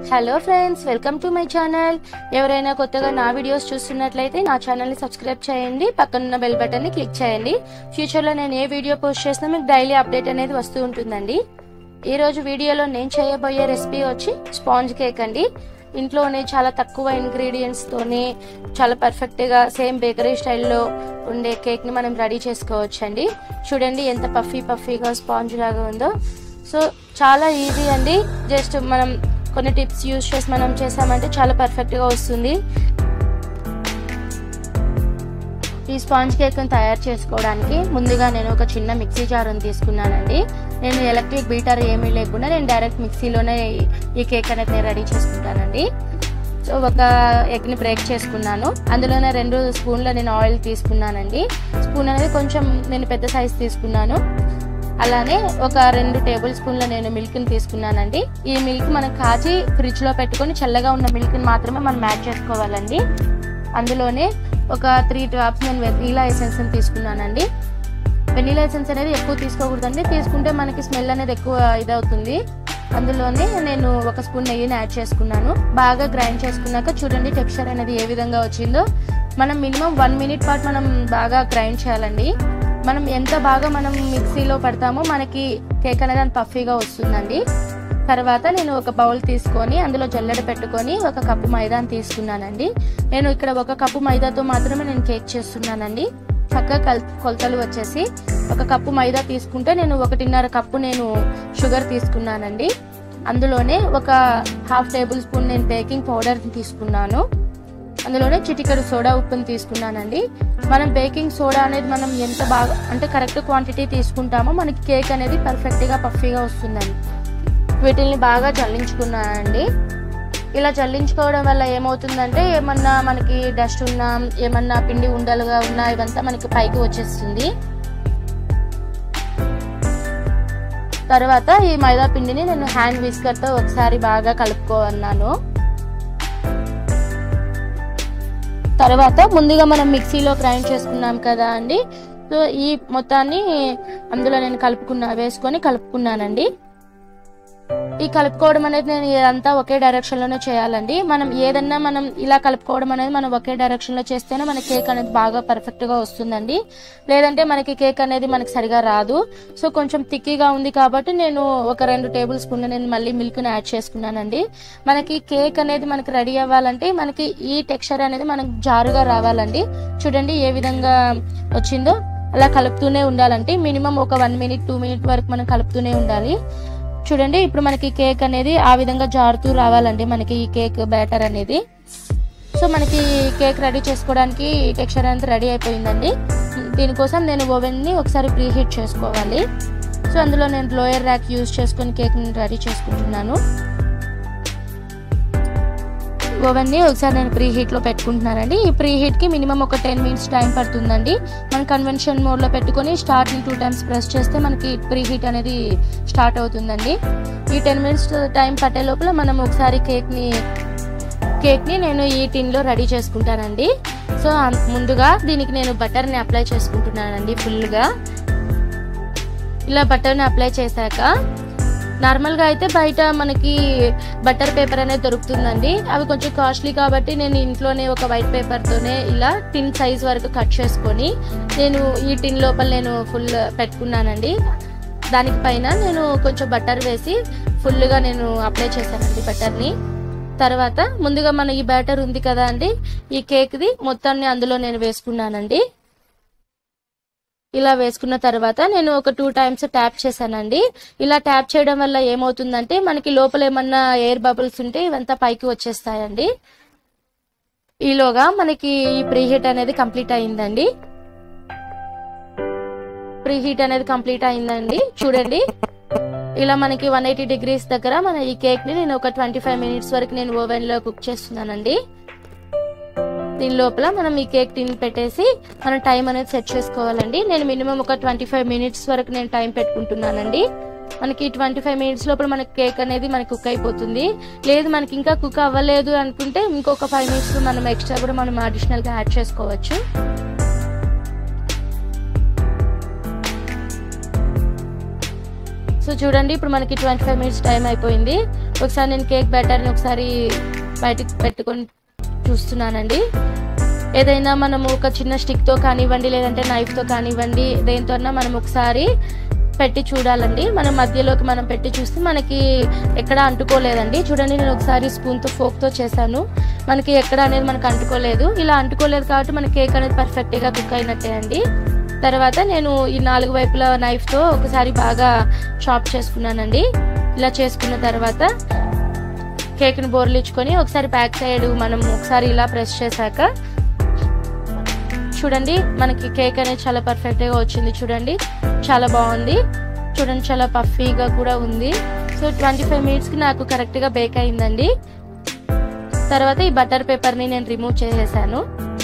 hello friends welcome to my channel ఎవరైనా కొత్తగా నా వీడియోస్ చూస్తున్నట్లయితే నా ఛానల్ని సబ్స్క్రైబ్ చేయండి పక్కనున్న బెల్ బటన్ని క్లిక్ చేయండి ఫ్యూచర్లో నేను ఏ వీడియో పోస్ట్ చేసినా మీకు డైలీ అప్డేట్ అనేది వస్తూ ఉంటుందండి ఈ రోజు వీడియోలో నేను చేయబోయే రెసిపీ వచ్చి స్పాంజ్ కేక్ అండి ఇంట్లోనే చాలా తక్కువ ఇంగ్రీడియంట్స్ తోనే చాలా పర్ఫెక్ట్ గా సేమ్ బేకరీ స్టైల్లో ఉండే కేక్ ని మనం రెడీ చేసుకోవచ్చు అండి చూడండి ఎంత పఫీ పఫీగా స్పాంజ్ లాగా ఉందో సో చాలా ఈజీ అండి జస్ట్ మనం కొన్ని టిప్స్ యూజ్ చేసి మనం చేసామంటే చాలా పర్ఫెక్ట్ గా వస్తుంది ఈ స్పాంజ్ కేక్ తయారు చేసుకోవడానికి ముందుగా నేను ఒక చిన్న మిక్సీ జార్ని తీసుకున్నానండి నేను ఎలక్ట్రిక్ బీటర్ ఏమీ లేకుండా నేను డైరెక్ట్ మిక్సీలోనే ఈ కేక్ అనేది నేను రెడీ చేసుకుంటానండి సో ఒక ఎగ్ని బ్రేక్ చేసుకున్నాను అందులోనే రెండు స్పూన్ల నేను ఆయిల్ తీసుకున్నానండి స్పూన్ అనేది కొంచెం నేను పెద్ద సైజ్ తీసుకున్నాను అలానే ఒక రెండు టేబుల్ స్పూన్ల నేను మిల్క్ని తీసుకున్నానండి ఈ మిల్క్ మనం కాచి ఫ్రిడ్జ్లో పెట్టుకొని చల్లగా ఉన్న మిల్క్ని మాత్రమే మనం యాడ్ చేసుకోవాలండి అందులోనే ఒక త్రీ డ్రాప్స్ నేను వెనీలా ఎసెన్స్ తీసుకున్నానండి వెనీలా ఎసెన్స్ అనేది ఎక్కువ తీసుకోకూడదండి తీసుకుంటే మనకి స్మెల్ అనేది ఎక్కువ ఇదవుతుంది అందులోనే నేను ఒక స్పూన్ నెయ్యిని యాడ్ చేసుకున్నాను బాగా గ్రైండ్ చేసుకున్నాక చూడండి టెక్స్చర్ అనేది ఏ విధంగా వచ్చిందో మనం మినిమం వన్ మినిట్ పాటు మనం బాగా గ్రైండ్ చేయాలండి మనం ఎంత బాగా మనం మిక్సీలో పడతామో మనకి కేక్ అనేది అంత పఫీగా వస్తుందండి తర్వాత నేను ఒక బౌల్ తీసుకొని అందులో జల్లెడ పెట్టుకొని ఒక కప్పు మైదాని తీసుకున్నానండి నేను ఇక్కడ ఒక కప్పు మైదాతో మాత్రమే నేను కేక్ చేస్తున్నానండి చక్కగా కల్ కొలతలు వచ్చేసి ఒక కప్పు మైదా తీసుకుంటే నేను ఒకటిన్నర కప్పు నేను షుగర్ తీసుకున్నానండి అందులోనే ఒక హాఫ్ టేబుల్ స్పూన్ నేను బేకింగ్ పౌడర్ తీసుకున్నాను అందులోనే చిటికెడు సోడా ఉప్పుని తీసుకున్నానండి మనం బేకింగ్ సోడా అనేది మనం ఎంత బాగా అంటే కరెక్ట్ క్వాంటిటీ తీసుకుంటామో మనకి కేక్ అనేది పర్ఫెక్ట్గా పఫీగా వస్తుందండి వీటిల్ని బాగా జల్లించుకున్నానండి ఇలా జల్లించుకోవడం వల్ల ఏమవుతుందంటే ఏమన్నా మనకి డస్ట్ ఉన్నా ఏమన్నా పిండి ఉండలుగా ఉన్నా ఇవంతా మనకి పైకి వచ్చేస్తుంది తర్వాత ఈ మైదా పిండిని నేను హ్యాండ్ విస్కర్తో ఒకసారి బాగా కలుపుకోన్నాను తర్వాత ముందుగా మనం మిక్సీలో గ్రైండ్ చేసుకున్నాం కదా అండి సో ఈ మొత్తాన్ని అందులో నేను కలుపుకున్నా వేసుకొని కలుపుకున్నానండి ఈ కలుపుకోవడం అనేది నేను ఇదంతా ఒకే డైరెక్షన్ లోనే చేయాలండి మనం ఏదన్నా మనం ఇలా కలుపుకోవడం అనేది మనం ఒకే డైరెక్షన్ లో చేస్తేనే మన కేక్ అనేది బాగా పర్ఫెక్ట్ గా వస్తుందండి లేదంటే మనకి కేక్ అనేది మనకి సరిగా రాదు సో కొంచెం తిక్కిగా ఉంది కాబట్టి నేను ఒక రెండు టేబుల్ స్పూన్లు నేను మళ్ళీ మిల్క్ ని యాడ్ చేసుకున్నానండి మనకి కేక్ అనేది మనకి రెడీ అవ్వాలంటే మనకి ఈ టెక్స్చర్ అనేది మనకి జారుగా రావాలండి చూడండి ఏ విధంగా వచ్చిందో అలా కలుపుతూనే ఉండాలంటే మినిమం ఒక వన్ మినిట్ టూ మినిట్ వరకు మనం కలుపుతూనే ఉండాలి చూడండి ఇప్పుడు మనకి కేక్ అనేది ఆ విధంగా జారుతూ రావాలండి మనకి ఈ కేక్ బ్యాటర్ అనేది సో మనకి కేక్ రెడీ చేసుకోవడానికి టెక్స్చర్ అంతా రెడీ అయిపోయిందండి దీనికోసం నేను ఓవెన్ని ఒకసారి ప్రీ హీట్ చేసుకోవాలి సో అందులో నేను లోయర్ ర్యాక్ యూజ్ చేసుకొని కేక్ని రెడీ చేసుకుంటున్నాను ఓవెన్ని ఒకసారి నేను ప్రీ హీట్లో పెట్టుకుంటున్నానండి ఈ ప్రీ హీట్కి మినిమం ఒక టెన్ మినిట్స్ టైం పడుతుందండి మనం కన్వెన్షన్ మోడ్లో పెట్టుకొని స్టార్టింగ్ టూ టైమ్స్ ప్రెస్ చేస్తే మనకి ప్రీ హీట్ అనేది స్టార్ట్ అవుతుందండి ఈ టెన్ మినిట్స్ టైం పట్టే లోపల మనం ఒకసారి కేక్ని కేక్ని నేను ఈ టిన్లో రెడీ చేసుకుంటానండి సో ముందుగా దీనికి నేను బటర్ని అప్లై చేసుకుంటున్నానండి ఫుల్గా ఇలా బటర్ని అప్లై చేశాక నార్మల్గా అయితే బయట మనకి బటర్ పేపర్ అనేది దొరుకుతుందండి అవి కొంచెం కాస్ట్లీ కాబట్టి నేను ఇంట్లోనే ఒక వైట్ పేపర్తోనే ఇలా టిన్ సైజ్ వరకు కట్ చేసుకొని నేను ఈ టిన్ లోపల నేను ఫుల్ పెట్టుకున్నానండి దానికి పైన నేను కొంచెం బటర్ వేసి ఫుల్గా నేను అప్లై చేశానండి బటర్ని తర్వాత ముందుగా మన ఈ బ్యాటర్ ఉంది కదా అండి ఈ కేక్ది మొత్తాన్ని అందులో నేను వేసుకున్నానండి ఇలా వేసుకున్న తర్వాత నేను ఒక టూ టైమ్స్ ట్యాప్ చేశానండి ఇలా ట్యాప్ చేయడం వల్ల ఏమవుతుందంటే మనకి లోపల ఏమన్నా ఎయిర్ బబుల్స్ ఉంటే ఇవంతా పైకి వచ్చేస్తాయండి ఈలోగా మనకి ఈ ప్రీహీట్ అనేది కంప్లీట్ అయిందండి ప్రీహీట్ అనేది కంప్లీట్ అయిందండి చూడండి ఇలా మనకి వన్ ఎయిటీ డిగ్రీస్ దగ్గర మన ఈ కేక్ ని నేను ఒక ట్వంటీ ఫైవ్ మినిట్స్ వరకు నేను ఓవెన్ లో కుక్ చేస్తున్నానండి దీని లోపల మనం ఈ కేక్ టిన్ పెట్టేసి మనం టైం అనేది సెట్ చేసుకోవాలండి నేను మినిమం ఒక ట్వంటీ ఫైవ్ మినిట్స్ వరకు నేను టైం పెట్టుకుంటున్నానండి మనకి ట్వంటీ ఫైవ్ మినిట్స్ లోపల మనకి కేక్ అనేది మనకి కుక్ అయిపోతుంది లేదు మనకి ఇంకా కుక్ అవ్వలేదు అనుకుంటే ఇంకొక ఫైవ్ మినిట్స్ మనం ఎక్స్ట్రా కూడా మనం అడిషనల్ గా యాడ్ చేసుకోవచ్చు సో చూడండి ఇప్పుడు మనకి ట్వంటీ ఫైవ్ మినిట్స్ టైం అయిపోయింది ఒకసారి నేను కేక్ బ్యాటర్ని ఒకసారి బయటకు పెట్టుకొని చూస్తున్నానండి ఏదైనా మనము ఒక చిన్న స్టిక్తో కానివ్వండి లేదంటే నైఫ్తో కానివ్వండి దేంతోన్నా మనం ఒకసారి పెట్టి చూడాలండి మనం మధ్యలోకి మనం పెట్టి చూస్తే మనకి ఎక్కడ అంటుకోలేదండి చూడండి నేను ఒకసారి స్పూన్తో ఫోక్తో చేశాను మనకి ఎక్కడ అనేది మనకు అంటుకోలేదు ఇలా అంటుకోలేదు కాబట్టి మన కేక్ అనేది పర్ఫెక్ట్గా కుక్ అయినట్టే అండి తర్వాత నేను ఈ నాలుగు వైపుల నైఫ్తో ఒకసారి బాగా చాప్ చేసుకున్నానండి ఇలా చేసుకున్న తర్వాత కేక్ని బోర్లించుకొని ఒకసారి బ్యాక్ సైడ్ మనం ఒకసారి ఇలా ప్రెస్ చేశాక చూడండి మనకి కేక్ అనేది చాలా పర్ఫెక్ట్గా వచ్చింది చూడండి చాలా బాగుంది చూడండి చాలా పఫీగా కూడా ఉంది సో ట్వంటీ ఫైవ్ మినిట్స్కి నాకు కరెక్ట్గా బేక్ అయిందండి తర్వాత ఈ బటర్ పేపర్ని నేను రిమూవ్ చేసేసాను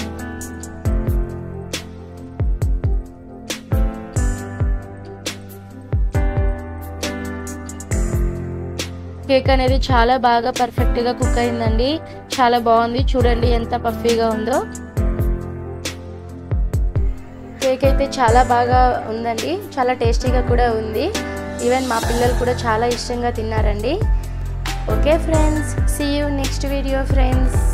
కేక్ అనేది చాలా బాగా పర్ఫెక్ట్గా కుక్ అయిందండి చాలా బాగుంది చూడండి ఎంత పఫీగా ఉందో కేక్ అయితే చాలా బాగా ఉందండి చాలా టేస్టీగా కూడా ఉంది ఈవెన్ మా పిల్లలు కూడా చాలా ఇష్టంగా తిన్నారండి okay friends see you next video friends